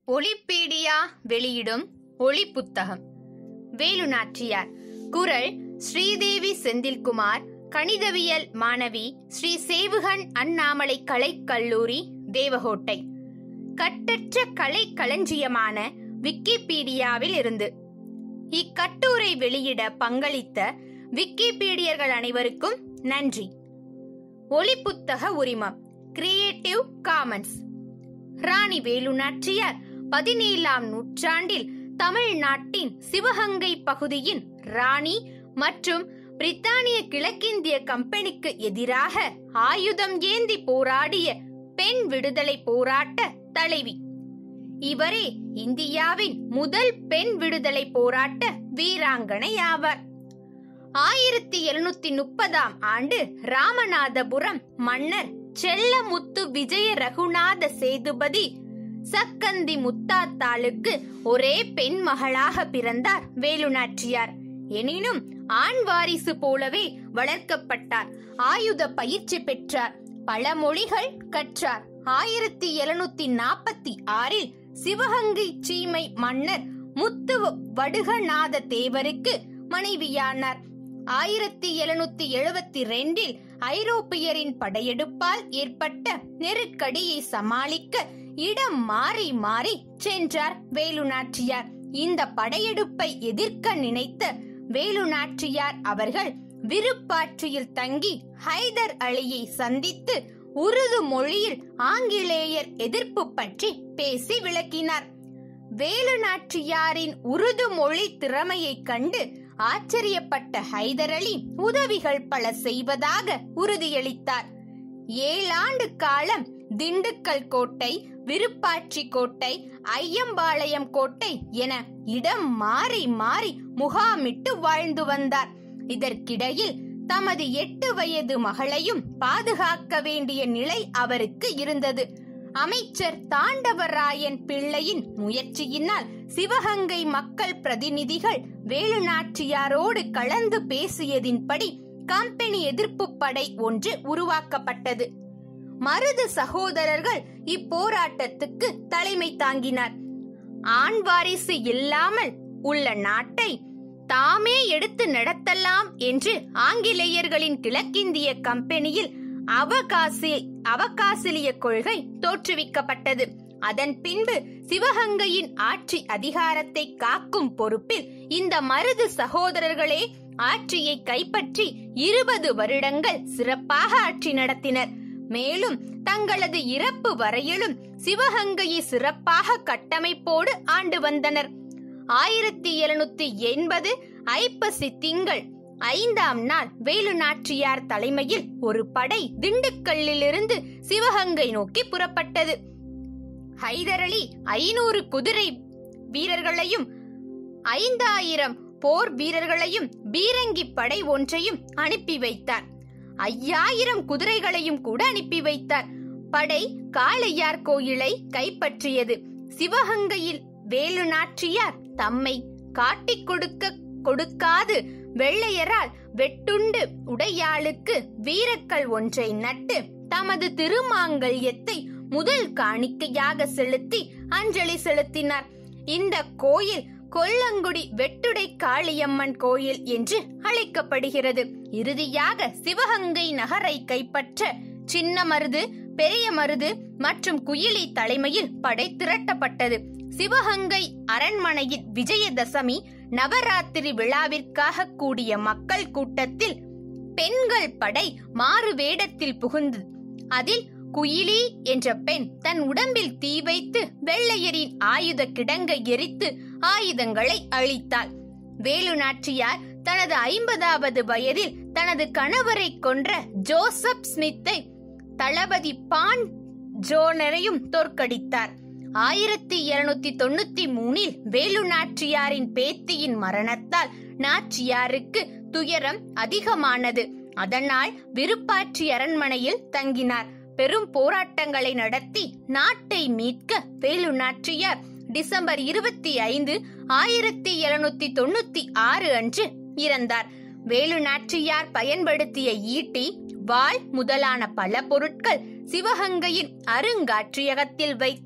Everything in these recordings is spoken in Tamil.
ஒளிப்பீடியா வெளியிடும் ஒளி புத்தகம் வேலு நாச்சியார் குரல் ஸ்ரீதேவி செந்தில்குமார் கணிதவியல் மாணவி ஸ்ரீ சேவுகன் அண்ணாமலை கலைக் கல்லூரி தேவகோட்டை கட்டற்ற கலை களஞ்சியமான விக்கிபீடியாவில் இருந்து இக்கட்டுரை வெளியிட பங்களித்த விக்கிபீடியர்கள் அனைவருக்கும் நன்றி ஒளி புத்தக உரிமம் கிரியேட்டிவ் காமன்ஸ் ராணி வேலு நாச்சியார் பதினேழாம் நூற்றாண்டில் தமிழ்நாட்டின் சிவகங்கை பகுதியின் ராணி மற்றும் பிரித்தானிய கிழக்கிந்திய கம்பெனிக்கு எதிராக ஆயுதம் ஏந்தி போராடிய பெண் விடுதலை போராட்ட தலைவி இவரே இந்தியாவின் முதல் பெண் விடுதலை போராட்ட வீராங்கனை ஆவார் ஆயிரத்தி எழுநூத்தி முப்பதாம் ஆண்டு ராமநாதபுரம் மன்னர் செல்லமுத்து விஜய ரகுநாத சேதுபதி சக்கந்தி முத்தாத்தாளுக்கு ஒரே பெண் மகளாக பிறந்தார் வேலுநாச்சியார் எனினும் ஆண் வாரிசு போலவே வளர்க்கப்பட்டார் ஆயுத பயிற்சி பெற்றார் பல மொழிகள் கற்றார் ஆயிரத்தி எழுநூத்தி நாற்பத்தி ஆறில் சிவகங்கை சீமை மன்னர் முத்து வடுகநாத தேவருக்கு மனைவியானார் ஆயிரத்தி எழுநூத்தி எழுபத்தி ரெண்டில் ஐரோப்பியரின் படையெடுப்பால் ஏற்பட்ட நெருக்கடியை சமாளிக்க இடம் மாறி மாறி சென்றார் வேலு நாச்சியார் இந்த படையெடுப்பை எதிர்க்க நினைத்த வேலு நாச்சியார் அவர்கள் விருப்பாட்சியில் தங்கி ஹைதர் அலியை சந்தித்து உருது மொழியில் ஆங்கிலேயர் எதிர்ப்பு பற்றி பேசி விளக்கினார் வேலு நாச்சியாரின் உருது மொழி திறமையைக் கண்டு ஆச்சரியப்பட்ட ஹைதர் அலி உதவிகள் பல செய்வதாக உறுதியளித்தார் ஏழாண்டு காலம் திண்டுக்கல் கோட்டை விருப்பாட்சி கோட்டை ஐயம்பாளையம் கோட்டை என இடம் மாறி மாறி முகாமிட்டு வாழ்ந்து வந்தார் இதற்கிடையில் தமது எட்டு வயது மகளையும் பாதுகாக்க வேண்டிய நிலை அவருக்கு இருந்தது அமைச்சர் தாண்டவராயன் பிள்ளையின் முயற்சியினால் சிவகங்கை மக்கள் பிரதிநிதிகள் வேலுநாச்சியாரோடு கலந்து பேசியதின்படி கம்பெனி எதிர்ப்பு படை ஒன்று உருவாக்கப்பட்டது மருது சகோதரர்கள் இப்போராட்டத்துக்கு தலைமை தாங்கினார் ஆண் வாரிசு இல்லாமல் உள்ள நாட்டை தாமே எடுத்து நடத்தலாம் என்று ஆங்கிலேயர்களின் கிழக்கிந்திய கம்பெனியில் அவகாசி அவகாசிலிய கொள்கை தோற்றுவிக்கப்பட்டது அதன் பின்பு சிவகங்கையின் ஆட்சி அதிகாரத்தை காக்கும் பொறுப்பில் இந்த மருது சகோதரர்களே ஆட்சியை கைப்பற்றி இருபது வருடங்கள் சிறப்பாக ஆட்சி நடத்தினர் மேலும் தங்களது இறப்பு வரையிலும் சிவகங்கையை சிறப்பாக கட்டமைப்போடு ஆண்டு வந்தனர் ஆயிரத்தி எழுநூத்தி எண்பது ஐப்பசி திங்கள் ஐந்தாம் நாள் வேலு நாச்சியார் தலைமையில் ஒரு படை திண்டுக்கல்லிலிருந்து சிவகங்கை நோக்கி புறப்பட்டது ஹைதர் அலி ஐநூறு குதிரை வீரர்களையும் ஐந்தாயிரம் போர் வீரர்களையும் பீரங்கி படை ஒன்றையும் அனுப்பி வைத்தார் ஐயாயிரம் குதிரைகளையும் கூட அனுப்பி வைத்தார் படை காளையார் கோயிலை கைப்பற்றியது சிவகங்கையில் வேலு நாச்சியார் தம்மை காட்டிக் கொடுக்க கொடுக்காது வெள்ளையரால் வெட்டுண்டு உடையாளுக்கு வீரக்கல் ஒன்றை நட்டு தமது திருமாங்கல்யத்தை முதல் காணிக்கையாக செலுத்தி அஞ்சலி செலுத்தினார் இந்த கோயில் கொல்லங்குடி வெட்டுடை காளியம்மன் கோயில் என்று அழைக்கப்படுகிறது இறுதியாக சிவகங்கை நகரை கைப்பற்ற சின்ன மருது பெரிய மருது மற்றும் குயிலி தலைமையில் படை திரட்டப்பட்டது சிவகங்கை அரண்மனையின் விஜயதசமி நவராத்திரி விழாவிற்காக கூடிய மக்கள் கூட்டத்தில் பெண்கள் படை மாறு வேடத்தில் புகுந்து அதில் குயிலி என்ற பெண் தன் உடம்பில் தீ வைத்து வெள்ளையரின் ஆயுத கிடங்கை எரித்து ஆயுதங்களை அழித்தாள் வேலு நாச்சியார் தனது ஐம்பதாவது வயதில் தனது கணவரை கொன்ற ஜோசப் ஸ்மித்தை தளபதி பான் ஜோனரையும் தோற்கடித்தார் ஆயிரத்தி இருநூத்தி தொண்ணூத்தி மூணில் வேலு நாச்சியாரின் பேத்தியின் மரணத்தால் நாச்சியாருக்கு துயரம் அதிகமானது அதனால் விருப்பாட்சி அரண்மனையில் தங்கினார் பெரும் போராட்டங்களை நடத்தி நாட்டை மீட்க வேலு நாச்சியார் டிசம்பர் இருபத்தி ஐந்து ஆயிரத்தி எழுநூத்தி தொண்ணூத்தி ஆறு அன்று இறந்தார் வேலு நாச்சியார் பயன்படுத்திய ஈட்டி வாள் முதலான பல பொருட்கள் சிவகங்கையின் அருங்காட்சியகத்தில் வைத்து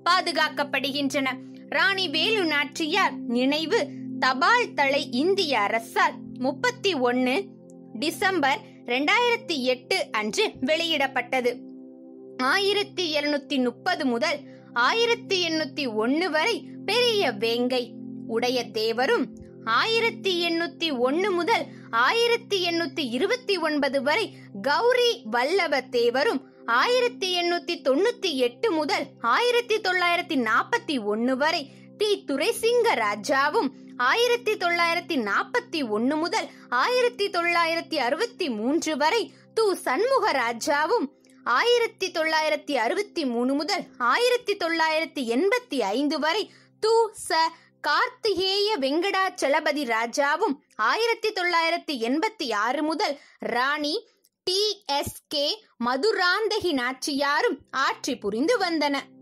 பாதுகாக்கப்படுகின்றன ராணி வேலு நாச்சியார் நினைவு தபால் தலை இந்திய அரசால் முப்பத்தி ஒன்னு டிசம்பர் ரெண்டாயிரத்தி எட்டு அன்று வெளியிடப்பட்டது ஆயிரத்தி எழுநூத்தி முப்பது முதல் ஆயிரத்தி எண்ணூத்தி ஒன்னு வரை பெரிய வேங்கை உடைய தேவரும் ஆயிரத்தி எண்ணூத்தி ஒன்னு முதல் ஆயிரத்தி எண்ணூத்தி இருபத்தி ஒன்பது வரை கௌரி வல்லவ தேவரும் ஆயிரத்தி எண்ணூத்தி தொண்ணூத்தி எட்டு முதல் ஆயிரத்தி தொள்ளாயிரத்தி நாற்பத்தி ஒன்னு வரை டி துரைசிங்க ராஜாவும் ஆயிரத்தி தொள்ளாயிரத்தி நாற்பத்தி ஒன்னு முதல் ஆயிரத்தி தொள்ளாயிரத்தி அறுபத்தி மூன்று வரை து சண்முக ராஜாவும் ஆயிரத்தி தொள்ளாயிரத்தி அறுபத்தி மூணு முதல் ஆயிரத்தி தொள்ளாயிரத்தி எண்பத்தி ஐந்து வரை து ச கார்த்திகேய வெங்கடாச்சலபதி ராஜாவும் ஆயிரத்தி தொள்ளாயிரத்தி எண்பத்தி ஆறு முதல் Rani D S K Madhurantaki நாச்சியாரும் ஆட்சி புரிந்து வந்தன